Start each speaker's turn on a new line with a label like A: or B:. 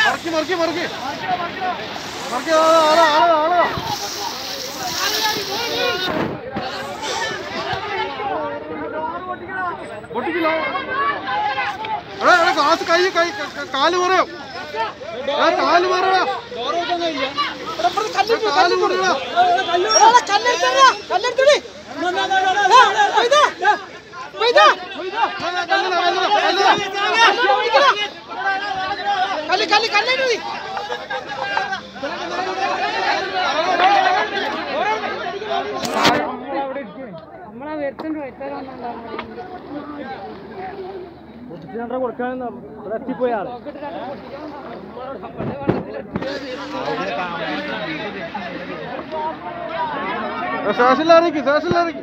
A: മറക്കി മറക്കി മറക്കി മറക്കി ആളാ ആളാ ആളാ പൊട്ടിക്കില്ല എടാ എടാ കാസ് കൈ കൈ ക- കാല് പറയോ എടാ കാല് പറയടാ കാല് കൊടുക്കടാ കല്ലടാ കല്ലടാ കല്ലടാ
B: നമ്മളെ വരുത്തുണ്ട് വെച്ചാൽ
A: സ്റ്റേഷനിൽ ഇറക്കി സ്റ്റേഷനിൽ ഇറക്കി